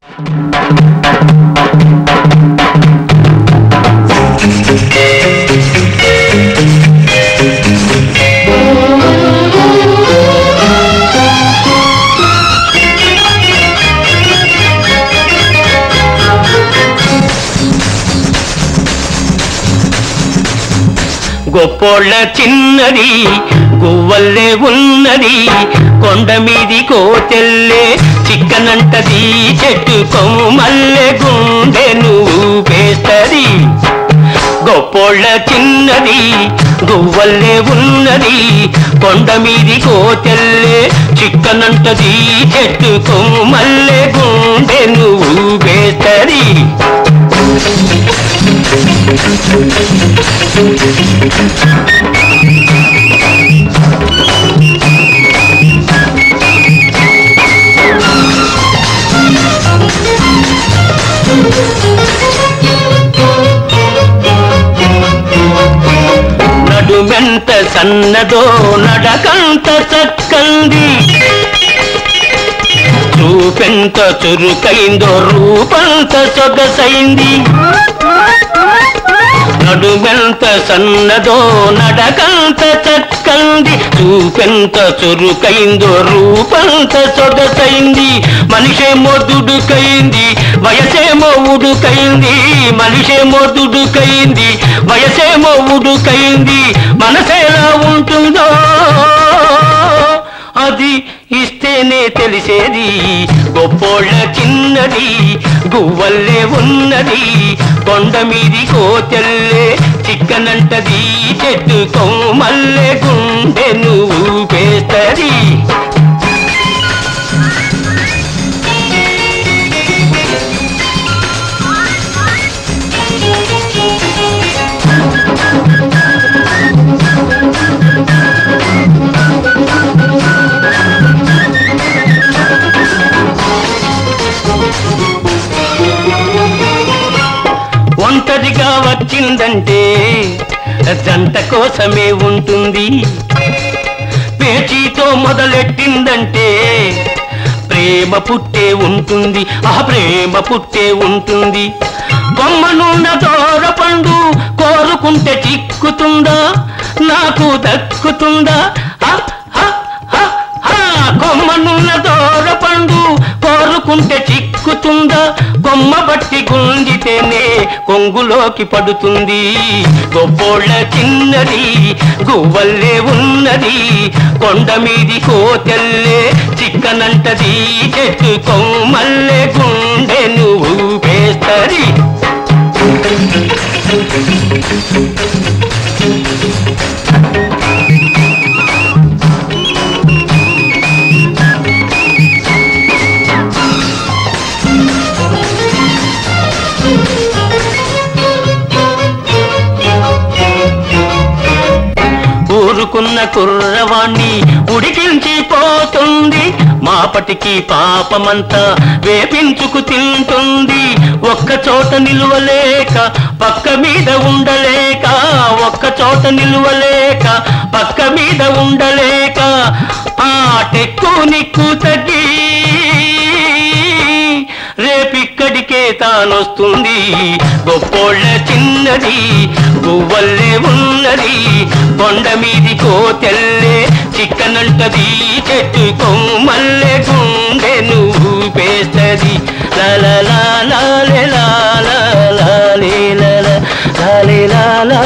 గొప్పోళ్ళ చిన్నది గువ్వల్లే ఉన్నది కొండ మీది కోతెల్లే చిక్కనంటది చెట్టు కొమ్మల్లె గుండె నువ్వు పేస్తది గొప్పోళ్ళ చిన్నది గువ్వల్లే ఉన్నది కొండ మీది కోతెల్లే చిక్కనంటది చెట్టు కొమ్మల్లె గుండె నువ్వు పేస్తది నడుమెంత సన్నదో నడకంత చక్కంది చూపెంత చురుకైందో రూపంత సొగసైంది నడుమెంత సన్నదో నడకంత చక్కంది చూపెంత చురుకైందో రూపంత సొగసైంది మనిషేమో దుడుకైంది వయసేమో ఉడుకైంది మనిషేమో దుడుకైంది వయసేమో ఉడుకైంది మనసేలా ఉంటుందో అది ఇస్తేనే తెలిసేది గొప్పోళ్ళ చిన్నది గువ్వల్లే ఉన్నది కొండ మీది కోతెల్లే చిక్కనంటది చెట్టు కొమ్మల్లే గుండె నువ్వు పేస్తది ఒంటరిగా వచ్చిందంటే జంట కోసమే ఉంటుంది పేచీతో మొదలెట్టిందంటే ప్రేమ పుట్టే ఉంటుంది ఆ ప్రేమ పుట్టే ఉంటుంది బొమ్మనున్న దూర పండు కోరుకుంటే చిక్కుతుందా నాకు దక్కుతుందా ఆ, ఆ, ఆ, ఆ, కొమ్మనున్న దూర పండు కోరుకుంటే చిక్కుతుందా కొమ్మ బట్టి గుంజితేనే కొంగులోకి పడుతుంది గొప్పోళ్ళ చిన్నది గువ్వల్లే ఉన్నది కొండ మీది కోతెల్లే చిక్కనంటది చెట్టు కొమ్మల్లే గుండె నువ్వు పేస్తది ఊరుకున్న కుర్రవాణ్ణి ఉడికించి పోతుంది మాపటికి పాపమంతా వేపించుకు తింటుంది ఒక్క చోట నిలువలేక పక్క మీద ఉండలేక ఒక్క చోట నిలువలేక పక్క మీద ఉండలేక ఆ టెక్కు నిక్కు తగ్గి రేపిక్కడికే తానొస్తుంది గొప్పోళ్ళ చిన్నది గువ్వల్లే ఉన్నది కొండ మీది కోతెల్లే చిక్కనంటది చెట్టు కొమ్మల్లే గుండె నువ్వు పేస్తది లాలా లాలే లాలా లాలే లాలా లాలే లాలా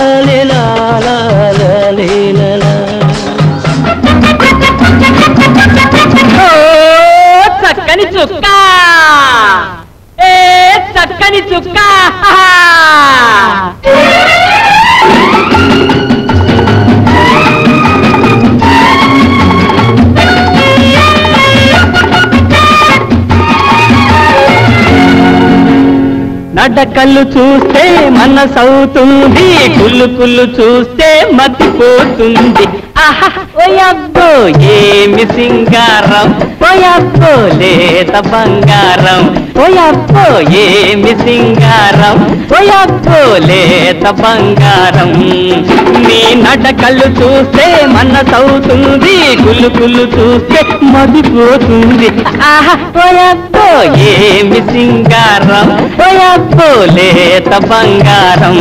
లాలే లాలా ఓ చక్కని చుక్క ఏ చక్కని చుక్క నడకళ్ళు చూస్తే మనసవుతుంది కుళ్ళు కుళ్ళు చూస్తే మతిపోతుంది ఆహా ఓయబ్బో ఏమి సింగారం ఓయబ్బో లేత బంగారం ఓయబ్బో ఏమి సింగారం ఓయబ్బో లేత బంగారం నీ నడకళ్ళు చూస్తే మనసవుతుంది కులు కులు చూస్తే మదిపోతుంది ఆహా ఓయబ్బో ఏమి సింగారం ఓయబ్బో లేత బంగారం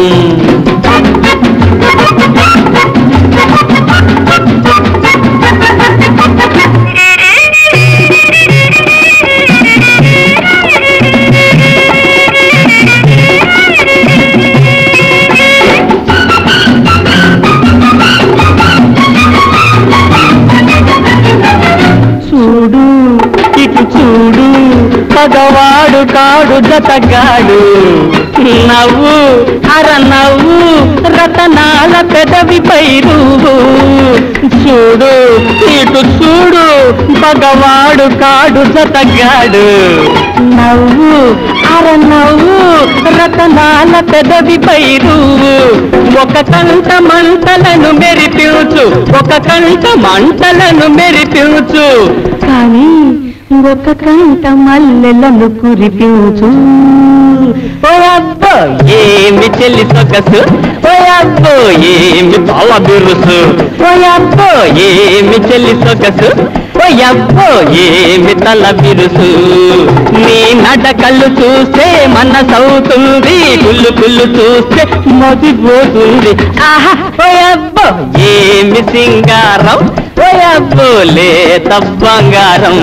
చూడు ఇటు చూడు పగవాడు కాడు జతగాడు నవ్వు అర నవ్వు రతనాల పెదవిపై రూవు చూడు ఇటు చూడు పగవాడు కాడు జతగాడు నవ్వు అర నవ్వు రతనాల పెదవిపై రూవు ఒక కంట మంటలను మెరిపించు ఒక కంట మంటలను మెరిపించు కానీ ఒక కంట మల్లెలను కురిపించు ఓ అబ్బో ఏమి చెల్లి సొగసు ఓ అబ్బో ఏమి బావ బిరుసు ఓ అబ్బో ఏమి చెల్లి సొగసు ఓ అబ్బో ఏమి తల బిరుసు నీ నడకళ్ళు చూస్తే మనసవుతుంది కుళ్ళు కుళ్ళు చూస్తే మదిపోతుంది ఆహా ఓ అబ్బో ఏమి సింగారం ఓ అబ్బో లేత బంగారం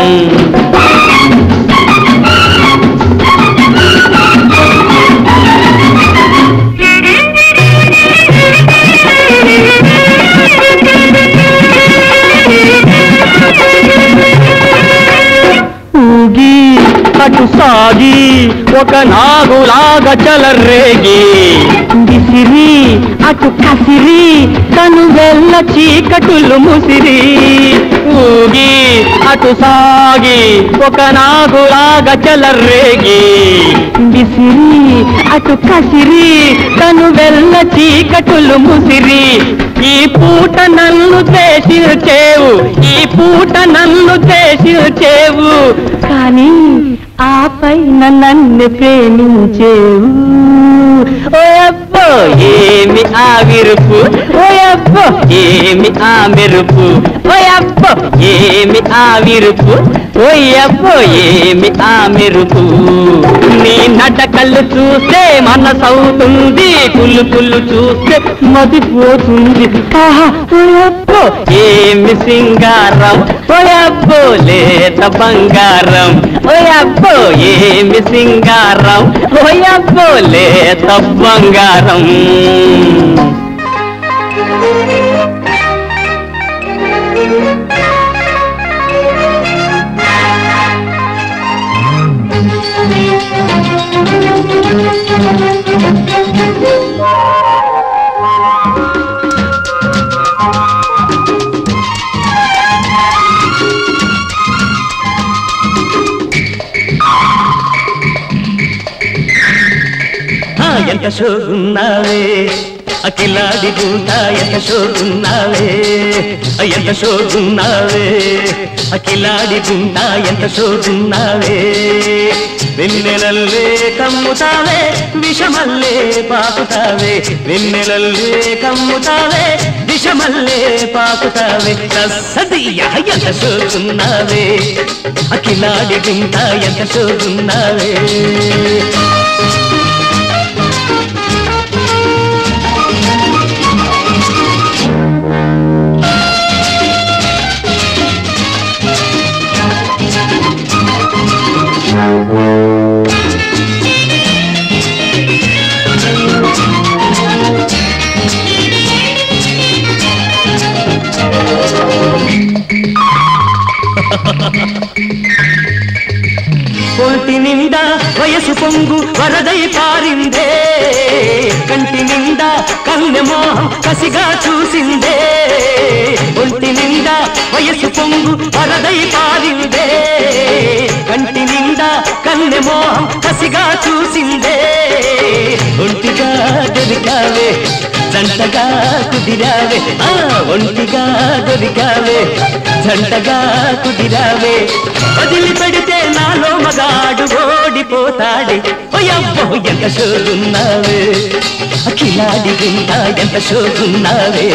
ఊగి అటు సాగి ఒక నాగులాగా చలరేగి విసిరి అటు కసిరి తను వెళ్ళ చీకటులు ముసిరి ఊగి అటు సాగి ఒక నాగులాగా చలరేగి విసిరి అటు కసిరి తను వెళ్ళ చీకటులు ముసిరి ఈ పూట నన్ను చేవు ఈ పూట నన్ను చేవు కానీ ఆ పైన నన్ను ప్రేమించేవు ఓ అబ్బో ఏమి ఆ విరుపు ఓ అబ్బో ఏమి ఆ మెరుపు ఓ అబ్బో ఏమి ఆ విరుపు ఓ అబ్బో ఏమి ఆ మెరుపు నీ నటకళ్ళు చూస్తే మనసవుతుంది కుళ్ళు కుళ్ళు చూస్తే మదిపోతుంది ఆహా ఓ అబ్బో ఏమి సింగారం ఓ అబ్బో లేత బంగారం ఓ అబ్బో ఏమి సింగారం ఓ అబ్బో లేత బంగారం ఆ, ఎంత షోగున్నావే అఖిలాది గుండా ఎంత షోగున్నావే ఆ, ఎంత షోగున్నావే అఖిలాడి గుండా ఎంత షోగున్నావే వెన్నెలల్లే కమ్ముతావే విషమల్లే పాకుతావే వెన్నెలల్లే కమ్ముతావే విషమల్లే పాకుతావే సదియ ఎంత షోగున్నావే అఖిలాడి గుండా ఎంత షోగున్నావే ఒంటి నిండా వయసు పొంగు వరదై పారిందే కంటి నిండా కన్నె మోహం కసిగా చూసిందే ఒంటి నిండా వయసు పొంగు వరదై పారిందే కంటి నిండా కన్నె మోహం కసిగా చూసిందే ఒంటిగా దొరికావే జంటగా కుదిరావే ఆ ఒంటిగా దొరికావే జంటగా కుదిరావే వదిలి పెడితే నాలో మగాడు ఓడిపోతాడే ఓయబ్బో ఎంత షోగున్నావే అఖిలాడి గుండా ఎంత షోగున్నావే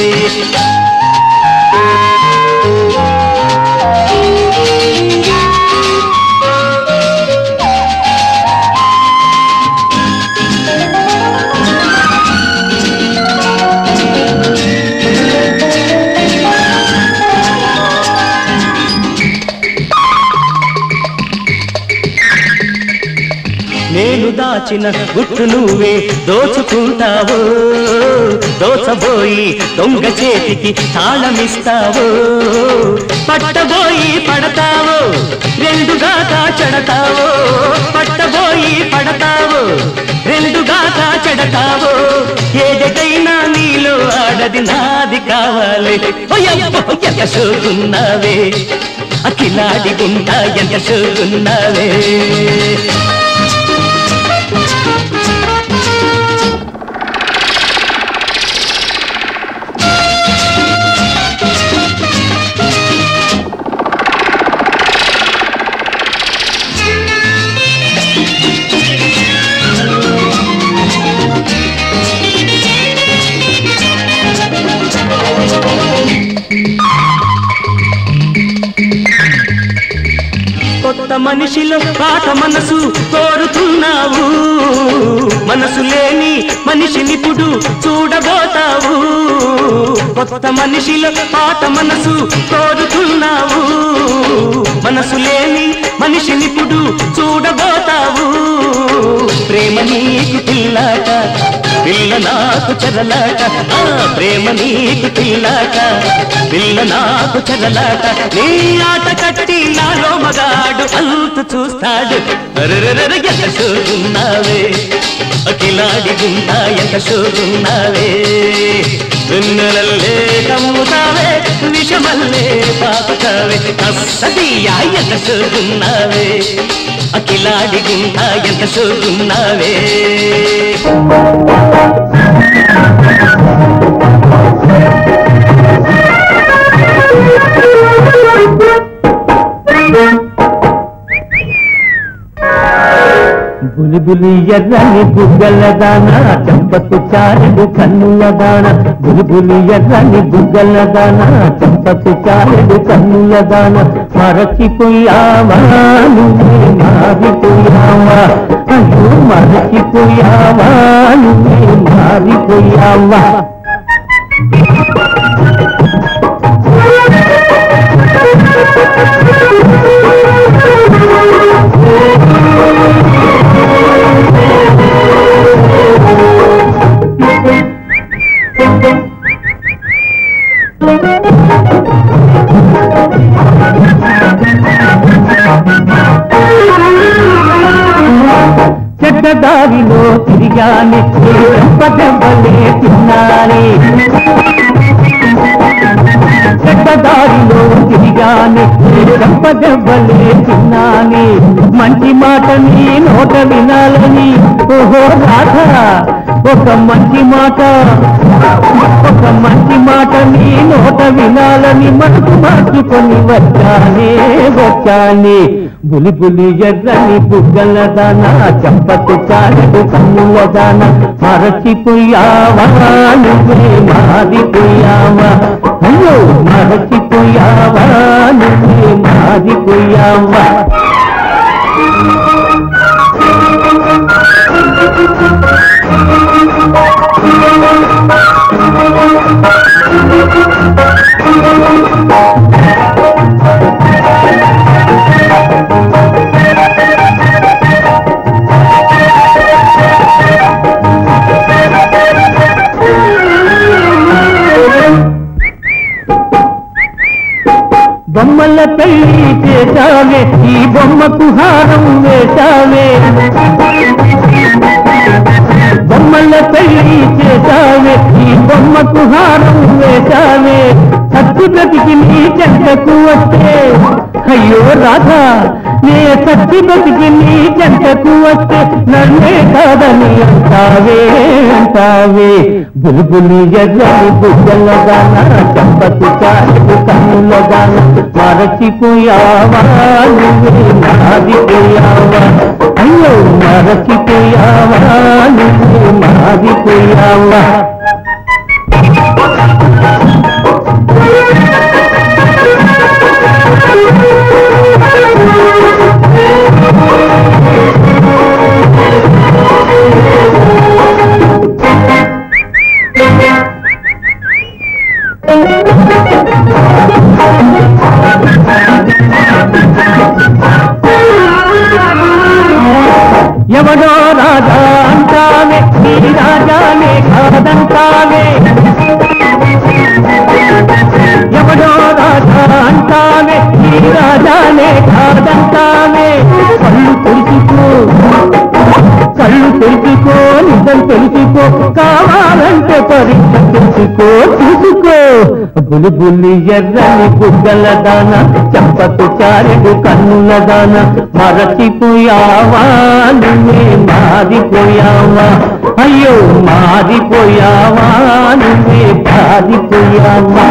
నేను దాచిన గుట్టు నువ్వే దోచుకుంటావు దోచబోయి దొంగ చేతికి తాళమిస్తావు పట్టబోయి పడతావు రెండుగా కాచడతావు పట్టబోయి పడతావు రెండుగా కాచడతావు ఏదైనా నీలో ఆడది నాది కావాలి ఓయబ్బో, ఎంత షోకున్నావే అఖిలాడి గుండా ఎంత షోకున్నావే కొత్త మనిషిలో పాత మనసు కోరుతున్నావు మనసు లేని మనిషినిప్పుడు చూడబోతావు కొత్త మనిషిలో పాత మనసు కోరుతున్నావు మనసు లేని మనిషినిప్పుడు చూడబోతావు ప్రేమ నీకు పిల్లాట పిల్ల నాకు చరలాట ఆ ప్రేమ నీకు పిల్లాట పిల్ల నాకు చరలాట నీ ఆట కట్టి నాలో మగాడు అంతు చూస్తాడు అరెరెరెరె ఎంత షోగున్నావే అఖిలాడి గుండా ఎంత షోగున్నావే వెన్నెలల్లే కమ్ముతావే విషమల్లే పాపుతావే అస్సదియా ఎంత షోగున్నావే అఖిలాడి గుండా ఎంత షోగున్నావే బులిబులి ఎర్రని బుగ్గల దాన చంపకు చారెడు కన్నుల దాన బులిబులి ఎర్రని బుగ్గల దాన చంపకు చారెడు కన్నుల దాన మరచిపోయావా నువ్వే మారిపోయావా అయ్యో మరచిపోయావా నువ్వే మారిపోయావా చెడ్డదారిలో తిరిగానే పదవలే తిన్నానే చెడ్డదారిలో తిరిగానే పదవలే తిన్నానే మంచి మాట నీ నోట వినాలని ఓహో రాధా ఒక మంచి మాట ఒక మంచి మాట నీ నోట వినాలని మనసు మార్చుకొని వచ్చానే వచ్చానే బులి బులి ఎర్రని బుగ్గల దాన చంపకు చాలడు కన్నుల దాన మరచిపోయావా నువ్వే మారిపోయావా అయ్యో మరచిపోయావా నువ్వే మారిపోయావా బొమ్మల పెళ్లి చేశావే ఈ బొమ్మకు హారం వేశావే బొమ్మల పెళ్లి చేశావే ఈ బొమ్మకు హారం వేశావే సత్తు బ్రతికి నీ చెంతకు వస్తే అయ్యో రాధా నే సచ్చి బతికి నీ చెంతకు వస్తే నన్నే కాదని అంటావే అంటావే బుల్బులి ఎర్రని బుగ్గలగాన చంపకు చాటు కన్నులగాన మరచిపోయావా నువ్వే మారిపోయావా అయ్యో మరచిపోయావా నువ్వే మారిపోయావా ఎవడో రాజా అంటావే నీ రాజానే కాదంటావే ఎవడో రాజా అంటావే నీ రాజానే కాదంటావే కళ్ళు తెరుచుకో కళ్ళు తెలుసుకో నిజం తెలుసుకో కావాలంటే పరీక్ష తెలుసుకో చూసుకో బుల్బుల్లి ఎర్రని బుగ్గల దాన చంపకు చారెడు కన్నుల దాన మరచిపోయావా నువ్వే మారిపోయావా అయ్యో మారిపోయావా నువ్వే మారిపోయావా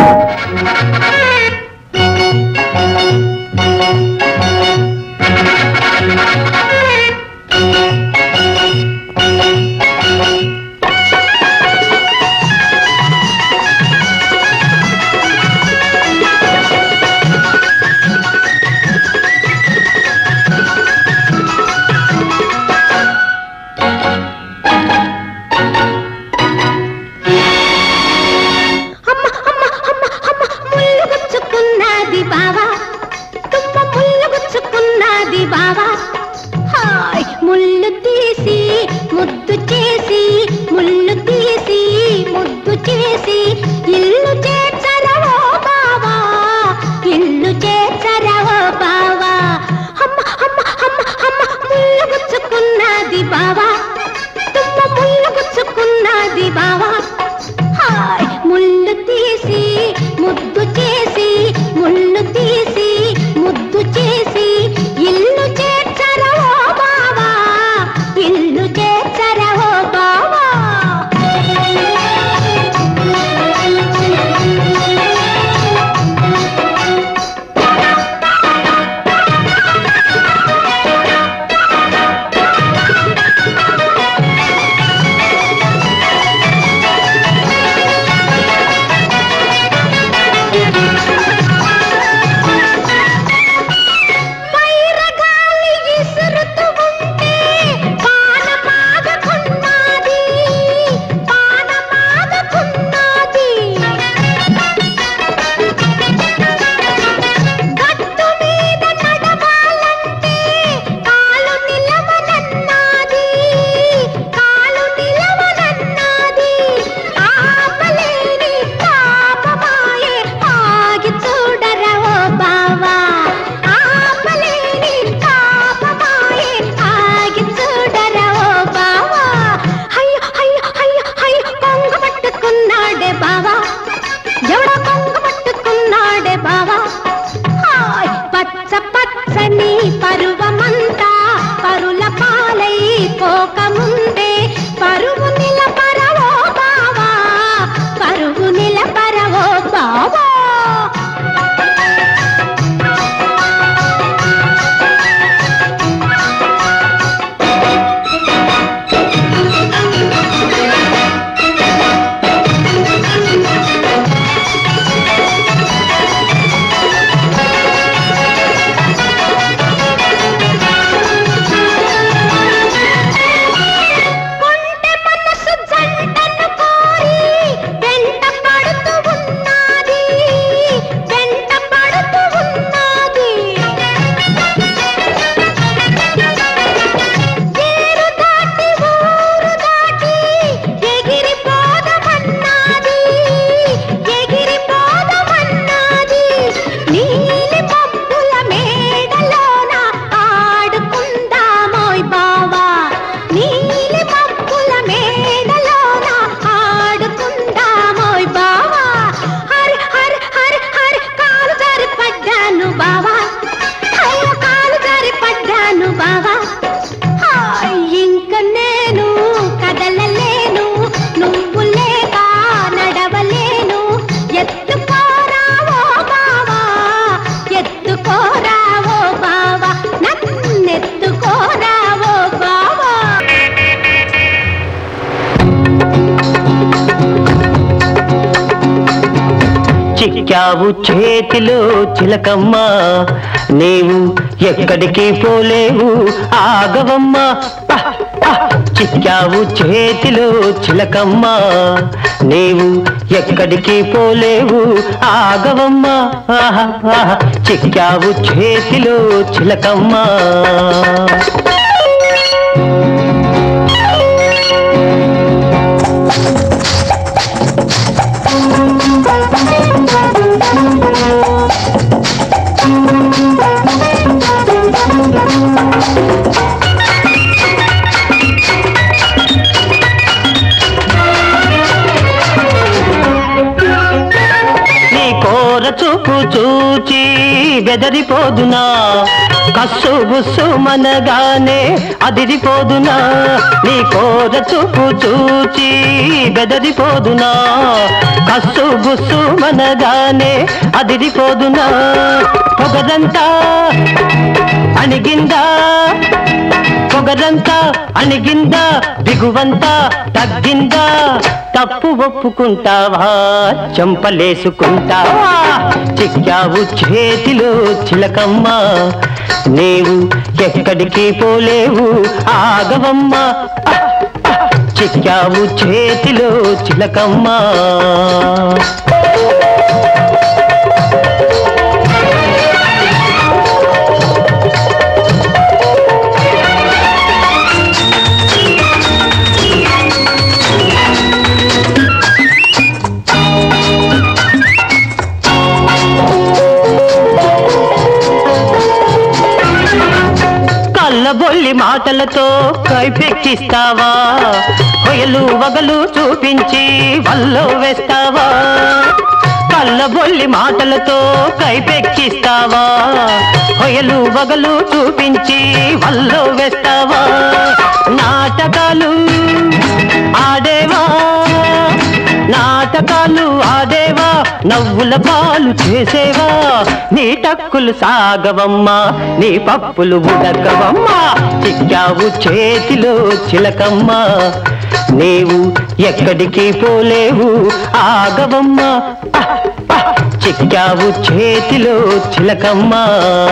అమ్మ అమ్మ అమ్మ అమ్మ ముళ్ళు గుచ్చుకున్నది బావా తుమ్మ ముళ్ళు గుచ్చుకున్నది బావా హాయ్ ముళ్ళు తీసి ముద్దు చేసి ముళ్ళు తీసి ముద్దు చేసి ఇల్లు చేర్చరవో బావా ఇల్లు చేర్చరవో బావా అమ్మ అమ్మ అమ్మ అమ్మ ముళ్ళు గుచ్చుకున్నది బావా తుమ్మ ముళ్ళు గుచ్చుకున్నది బావా హాయ్ ముళ్ళు తీసి ముద్దు చేసి ముళ్ళు తీసి ముద్దు చేసి ఇల్లు చేర్చరవో బావా ఇల్లు చేర్చరవో బావా వైరగాలి ఇసురుతూ ఉంటే పానమాగకున్నది పానమాగకున్నది గట్టు మీద నడవాలంటే కాలు నిలవనన్నది కాలు నిలవనన్నది ఆపలేని పాపమాయే ఆగి చూడరవో బావా ఆపలేని పాపమాయే ఆగి చూడరవో బావా అయ్యో అయ్యో అయ్యో అయ్యో కొంగ పట్టుకున్నాడే బావా ఎవడో కొంగ పట్టుకున్నాడే బావా హాయ్ పచ్చ పచ్చని పరువమంతా పరుల పాలై పోకముందే పరువు నిలపరవో బావా పరువు నిలపరవో బావా చిక్కావు చేతిలో చిలకమ్మ నీవు ఎక్కడికి పోలేవు ఆగవమ్మ ఆహ్, ఆహ్. చిక్కావు చేతిలో చిలకమ్మ నీవు ఎక్కడికి పోలేవు ఆగవమ్మ ఆహా, ఆహా. చిక్కావు చేతిలో చిలకమ్మ నీ కోర చూపు చూచి బెదరిపోదునా కస్సు బుస్సు మనగానే అదిరిపోదునా నీ కోర చూపు చూచి బెదరిపోదునా కస్సు బుస్సు మనగానే అదిరిపోదునా పొగరంతా అణిగిందా పొగరంతా అణిగిందా దిగువంతా తగ్గిందా తప్పు ఒప్పుకుంటావా చెంపలేసుకుంటావా చిక్కావు చేతిలో చిలకమ్మ నీవు ఎక్కడికి పోలేవు ఆగవమ్మ ఆహ్, ఆహ్. చిక్కావు చేతిలో చిలకమ్మ కళ్ళబొల్లి మాటలతో కైపెక్కిస్తావా కొయలు వగలు చూపించి వల్లో వేస్తావా కళ్ళబొల్లి మాటలతో కైపెక్కిస్తావా కొయలు వగలు చూపించి వల్లో వేస్తావా నాటకాలు ఆడేవా నాటకాలు ఆడేవా నవ్వుల పాలు చేసేవా నీ టక్కులు సాగవమ్మా నీ పప్పులు ఉడకవమ్మా చిక్కావు చేతిలో చిలకమ్మా నీవు ఎక్కడికి పోలేవు ఆగవమ్మా ఆహ్, ఆహ్. చిక్కావు చేతిలో చిలకమ్మా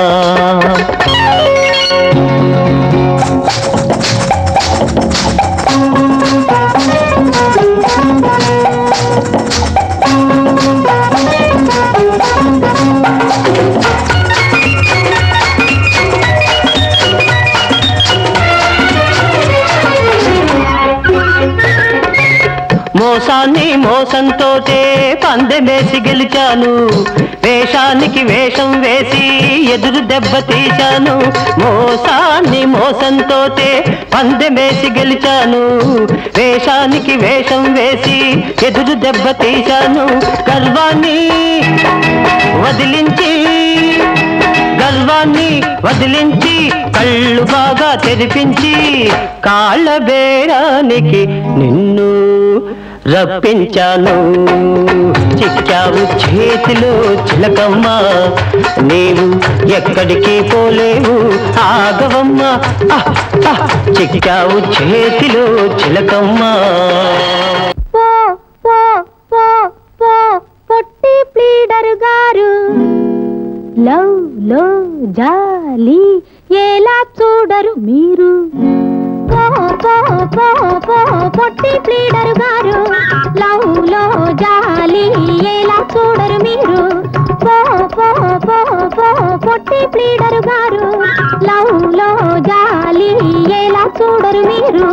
మోసాన్ని మోసంతోటే పందెమేసి గెలిచాను వేషానికి వేషం వేసి ఎదురు దెబ్బ తీశాను మోసాన్ని మోసంతోటే పందెమేసి గెలిచాను వేషానికి వేషం వేసి ఎదురు దెబ్బ తీశాను గర్వాన్ని వదిలించి గర్వాన్ని వదిలించి కళ్ళు బాగా తెరిపించి కాళ్ళ బేరానికి నిన్ను రప్పించాను చిక్కావు చేతిలో చిలకమ్మ నీవు ఎక్కడికి పోలేవు ఆగవమ్మ ఆహ్, ఆహ్. చిక్కావు చేతిలో చిలకమ్మ పో పో పో పో పొట్టి ప్లీడరు గారు లవ్ లో జాలి ఎలా చూడరు మీరు పో పో పో పో పొట్టి ప్లీడరు గారు లవ్ లో జాలి ఎలా చూడరు మీరు పో పో పో పో పొట్టి ప్లీడరు గారు లవ్ లో జాలి ఎలా చూడరు మీరు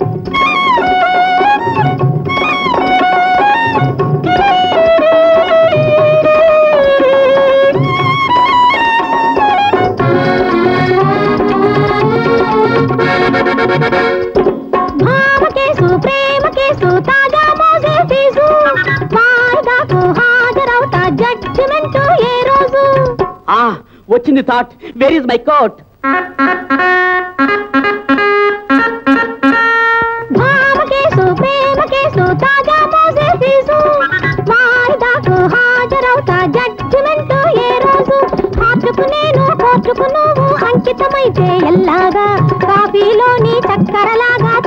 భావ కేసు ప్రేమ కేసు తాజా మోసే ఫీజు వాయిదాకు హాజరవుతా జడ్జిమెంట్ ఏ రోజు ఆ వచ్చింది thought where is my coat భావ కేసు ప్రేమ కేసు తాజా మోసే ఫీజు వాయిదాకు హాజరవుతా జడ్జిమెంట్ ఏ రోజు హార్టుకు నేను కోర్టుకు నువ్వు అంకితమైతే ఎల్లాగా కాఫీలోని చక్కెరలాగా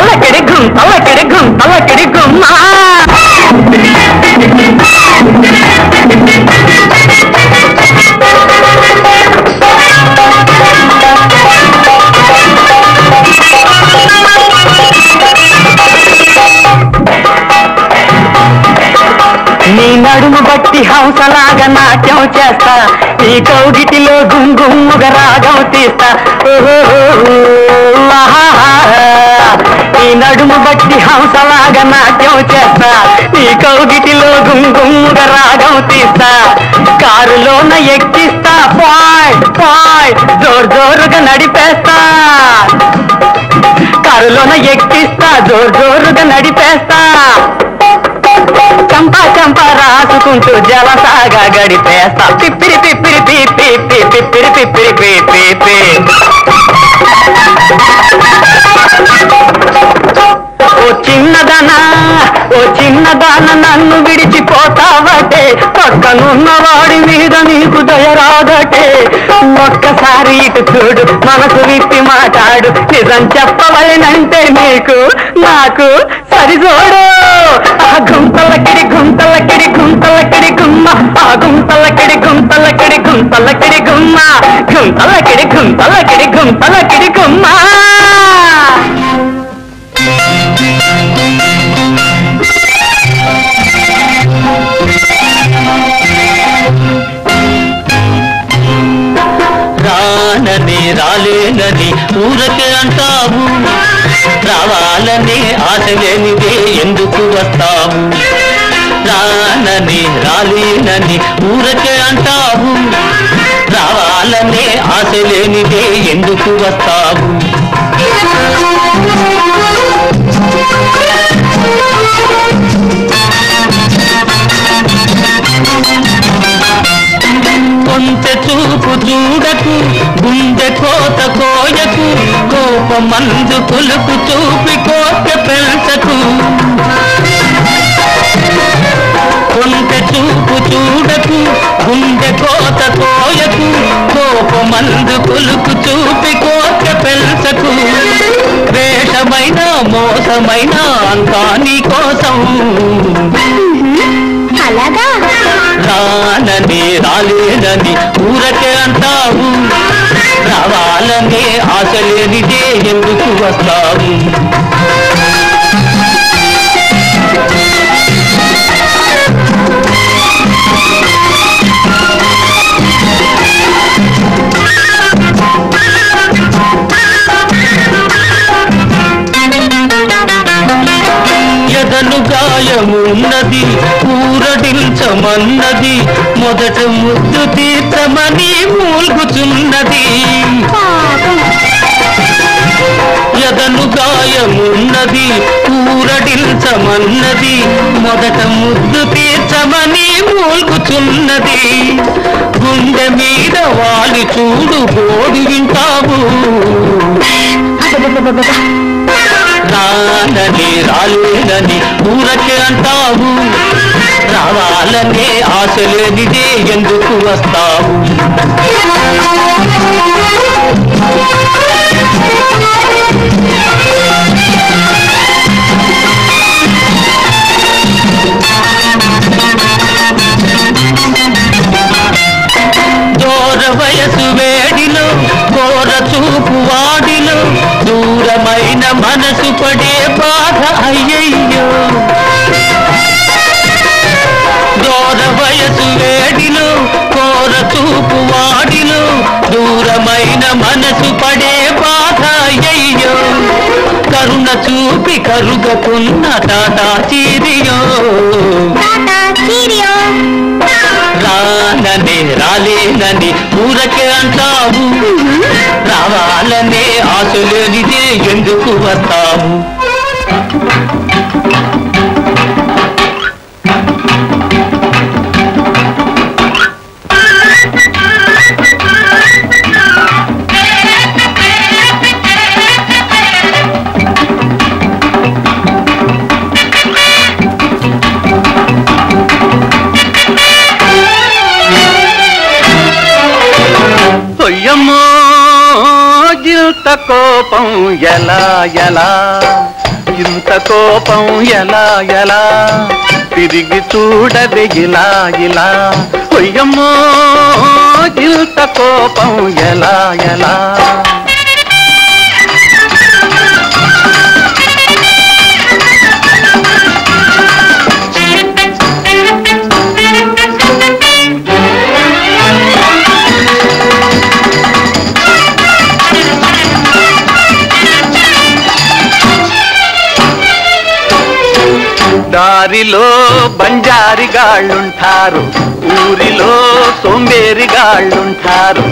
నడుము బట్టి హంసలాగా నాట్యం చేస్తా నీ కౌగిటిలో గుంగుమ్ముగ రాగం తీస్తా ఓహో నీ నడుము బట్టి హంసలాగా నాట్యం చేస్తా నీ కౌగిటిలో గుంగుమ్ముగ రాగం తీస్తా కారులోన ఎక్కిస్తా పాయ్ పాయ్ జోరు జోరుగా నడిపేస్తా కారులోన ఎక్కిస్తా జోరు జోరుగా నడిపేస్తా చంప చంప రాసుకుంటూ జలసాగా గడిపేస్తా పిప్పిరి పిప్పిరి పిప్పి పిప్పిరి పిప్పిరి పిప్పి ఓ చిన్నదనా ఓ చిన్నదాన నన్ను విడిచిపోతావటే పక్కనున్న వాడి మీద నీకు దయరాదటే ఒక్కసారి ఇటు చూడు మనసు విప్పి మాట్లాడు నిజం చెప్పవలనంటే నీకు నాకు సరిజోడు ఆ గుంతలకిడి గుంతలకిడి గుంతలకిడి గుమ్మ ఆ గుంతలకిడి గుంతలకిడి గుంతలకిడి గుమ్మ గుంతలకిడి గుంతలకిడి గుంతలకిడి గుమ్మ రానని రాలేనని ఊరకే అంటావు రావాలని ఆశ లేనిదే ఎందుకు వస్తావు రానని రాలేనని ఊరకే అంటావు రావాలని ఆశ లేనిదే ఎందుకు వస్తావు కొంత చూపు చూడకు గుండె కోత కోయకు కోపమందు పులుకు చూపి కోట పెంచకు కొంత చూపు చూడకు గుండె కోత కోయకు కోపమందు పులుకు చూపి కోట పెంచకు వేషమైన మోసమైన అంతా నీ కోసం అలాగా రానని రాలేనని ఊరకే అంటావు రావాలని ఆశ లేనిదే ఎందుకు వస్తావు ఎదను గాయమున్నది ఊరడించమన్నది మొదట ముద్దు తీర్చమని మూల్గుచున్నది పాపం ఎదను గాయమున్నది ఊరడించమన్నది మొదట ముద్దు తీర్చమని మూల్గుచున్నది గుండె మీద వాలి చూడు బోడి వింటావు రానని రాలేనని ఊరకే అంటావు రావాలనే ఆశ లేనిదే ఎందుకు వస్తావు దూర వయసు వేడిలో కోర చూపు వాడిలో దూరమైన మనసు పడే బాధ అయ్యయ్యో దూర వయసు వేడిలో కోర చూపు వాడిలో దూరమైన మనసు పడే బాధ అయ్యయ్యో కరుణ చూపి కరుగకున్న టాటా చీరియో టాటా చీరియో రానని రాలేనని ఊరకే అంటావు రావాలనే ఆశ లేనిదే ఎందుకు వస్తావు కొయ్యమ్మో ఇంత కోపం ఎలా ఎలా ఇంత కోపం ఎలా ఎలా తిరిగి చూడది ఇలా ఇలా కొయ్యమ్మో ఇంత కోపం ఎలా ఎలా దారిలో బంజారిగాళ్ళుంటారు ఊరిలో సోంబేరిగాళ్ళుంటారు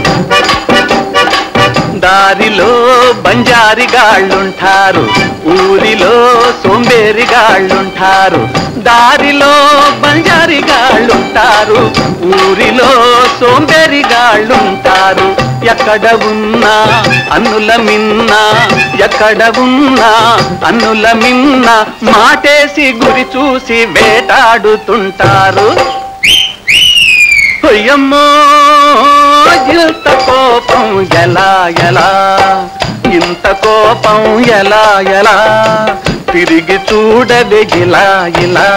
దారిలో బంజారిగాళ్ళుంటారు ఊరిలో సోంబేరిగాళ్ళుంటారు దారిలో బంజారిగాళ్ళుంటారు ఊరిలో సోంబేరిగాళ్ళుంటారు ఎక్కడ ఉన్నా అన్నుల మిన్న ఎక్కడ ఉన్నా అన్నుల మిన్న మాటేసి గురి చూసి వేటాడుతుంటారు అయ్యమ్మో ఇంత కోపం ఎలా ఎలా ఇంత కోపం ఎలా ఎలా తిరిగి చూడవే ఇలా ఇలా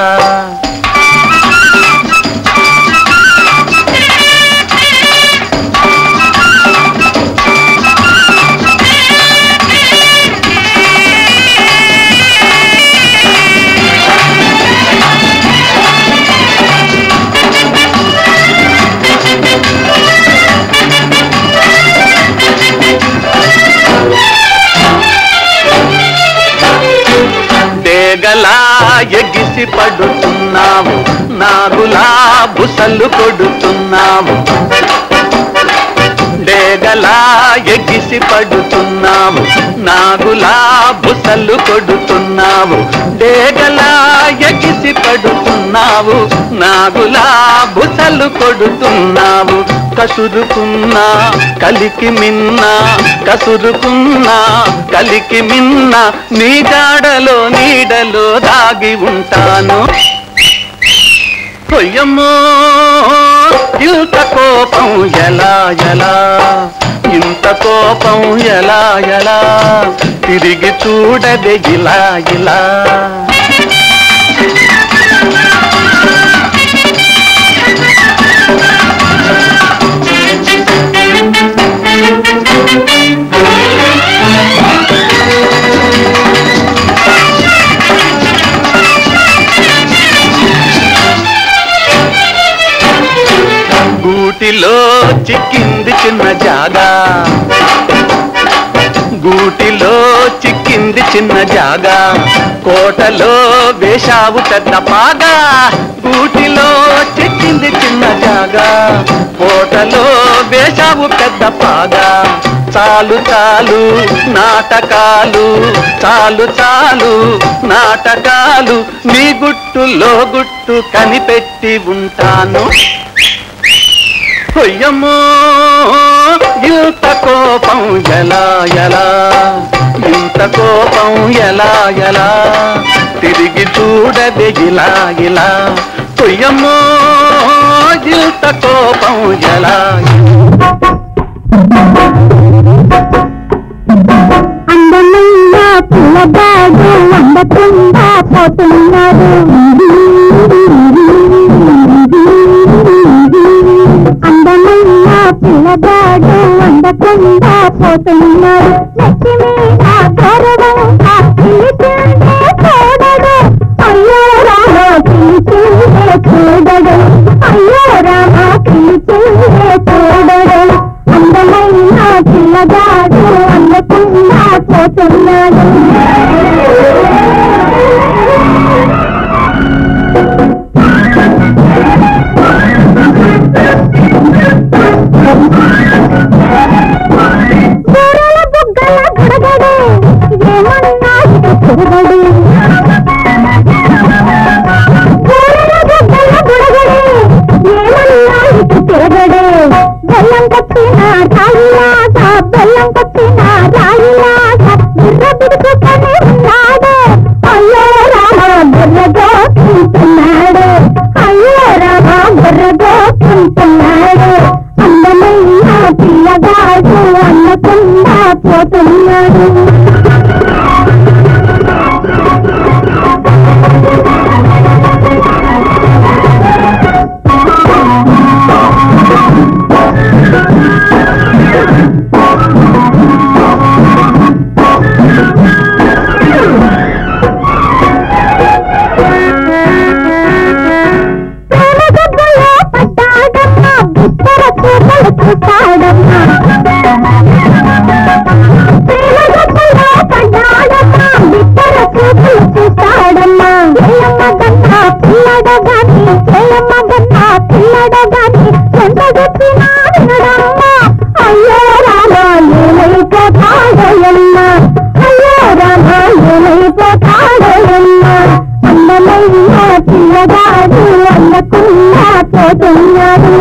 డేగలా ఎగిసి పడుతున్నావు నాగులా బుసలు కొడుతున్నావు డేగలా ఎగిసి పడుతున్నావు నాగులా బుసలు కొడుతున్నావు డేగలా ఎగిసి పడుతున్నావు నాగులా బుసలు కొడుతున్నావు కసురుకున్నా కలికి మిన్న కసురుకున్నా కలికి మిన్న నీ జాడలో నీడలో దాగి ఉంటాను పొయ్యమ్మో ఇంత కోపం ఎలా ఎలా ఇంత కోపం ఎలా ఎలా తిరిగి చూడదే ఇలా ఇలా గూటిలో చిక్కింది చిన్న జాగా గూటిలో చిక్కింది చిన్న జాగా కోటలో వేశావు పెద్ద పాగా గూటిలో చిక్కింది చిన్న జాగా కోటలో వేశావు పెద్ద పాగా చాలు చాలు నాటకాలు చాలు చాలు నాటకాలు నీ గుట్టులో గుట్టు కనిపెట్టి ఉంటాను పొయ్యమ్మో ఇంత కోపం ఎలా ఎలా ఇంత కోపం ఎలా ఎలా తిరిగి చూడదే ఇలా ఇలా పొయ్యమ్మో ఇంత కోపం ఎలా అందమైన పిల్లగాడు వండకుండా పోతున్నాడు అందమైన పిల్లగాడు వండకుండా పోతున్నాడు నెత్తి మీద గౌరవంగా పిలిచిందే చూడడు అయ్యో రామ పిలిచిందే చూడడు అయ్యో రామ పిలిచిందే చూడడు అందమైన పిల్లగాడు అందకుండా పోతున్నాడు గొర్రెల బుగ్గల బుడగడే ఏమన్నా ఇటు తిరగడు గొర్రెల బుగ్గల బుడగడే ఏమన్నా ఇటు తిరగడే బెల్లం కట్టిన రాయిలాగా బెల్లం కట్టిన రాయిలాగా బుర్ర బిడుకుతూనే ఉన్నాడు అయ్యో రామ బుర్రగా తింటున్నాడు అయ్యో రామ బుర్రగా తింటున్నాడు అందమైన పిల్లగాడు అన్నకుండా పోతున్నాడు ప్రేమ గబ్బలో పడ్డాడమ్మా బిత్తర చూపలు చూశాడమ్మా ప్రేమ గబ్బలో చెప్పినా వినడమ్మా అయ్యో రామా ఏమైపోతాడయమ్మా అయ్యో రామా ఏమైపోతాడయమ్మా అందమైన పిల్లగాడు అందకుండా పోతున్నాడు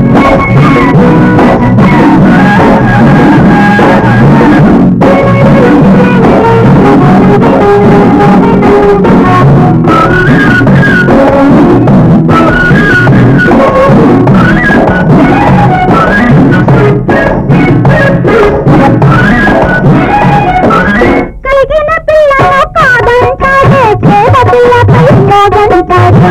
కలిగిన పిల్లను కాదంటాడే చేత పిల్లపై మోగంటాడే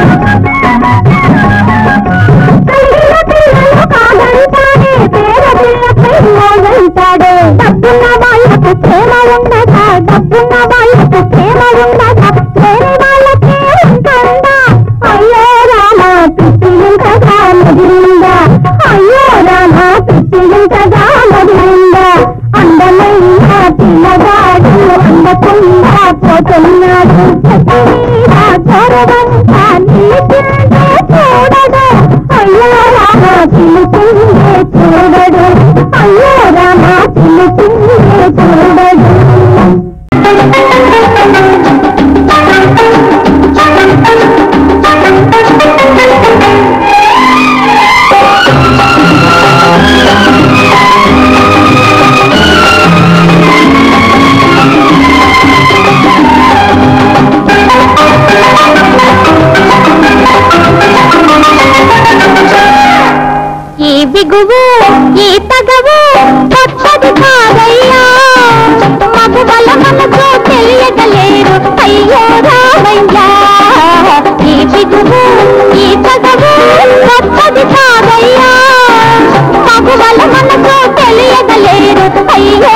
కలిగిన పిల్లను కాదంటాడే పేద పిల్లపై మోగంటాడే డబ్బున్న వాళ్ళకు ప్రేమ ఉండదా డబ్బున్న వాళ్ళకు ప్రేమ ఉండదా లేని వాళ్ళకే ఉంటుందా అయ్యో రామా పిచ్చి ఇంతగా మదిరిందా అయ్యో రామా పిచ్చి ఇంతగా మదిరిందా అందమైన పిల్లగాడు అందకుండా పోతున్నాడు చెట్టుమీద చొరవంతా నిలిచిందే చూడడు అయ్యో రామ పిలిచిందే చూడడు అయ్యో రామ పిలిచిందే చూడడు ఈ బిగువు ఈ తగవు కొత్తది కాదయ్యా మగవల మనకు తెలియగలేరు అయ్యో రామయ్యా ఈ బిగువు ఈ తగవు కొత్తది కాదయ్యా మగవల మనకు తెలియగలేరు అయ్యో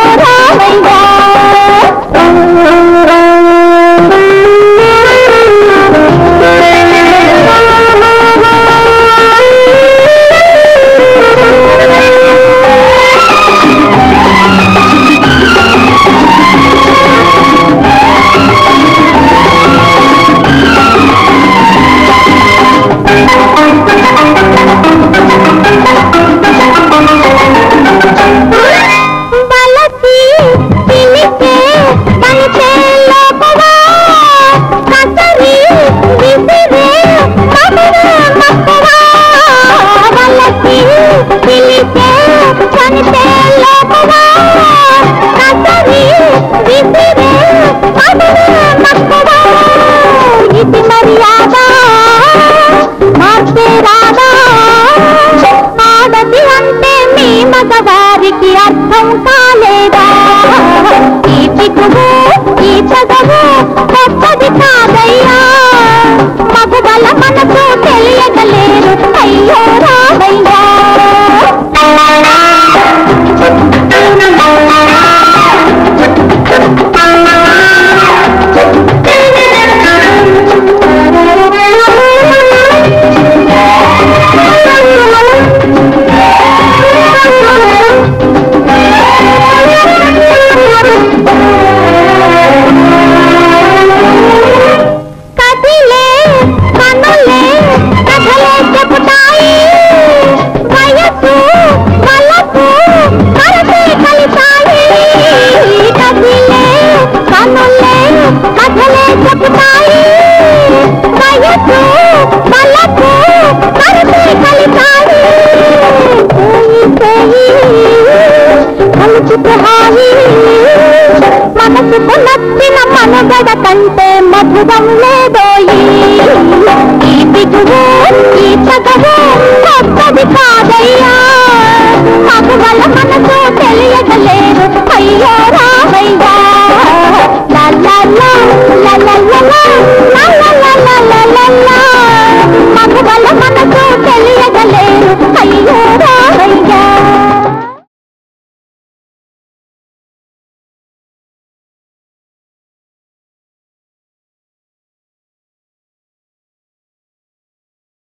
బలసి పిలిచే పలిచే లోపవా కసరి విసిరే మమరే మక్కువా బలసి పిలిచే పలిచే లోపవా కసరి విసిరే మమరే మక్కువా ఇది మర్యాద మార్చే రాదా ఆడది అంటే మీ మగవారికి అర్థం కాలేదా ఈ చిగువు ఈ చదువు గొప్పది కాదయ్యా మగవల మనకు తెలియగలేరు అయ్యో రావయ్యా కదిలే కనులే కథలే చెబుతాయి వయసు వలపు మరపే కలిసాయి కదిలే కనులే కథలే చెబుతాయి వయసు వలపు మరపే కలిసాయి పోయి పోయి కలుచుకు హాయి మనసుకు నచ్చిన మనుగడ కంటే మధురం లేదోయి ఈ బిగువు ఈ చదువు కొత్తది కాదయ్యా మగువల మనసు తెలియగలేరు అయ్యో రా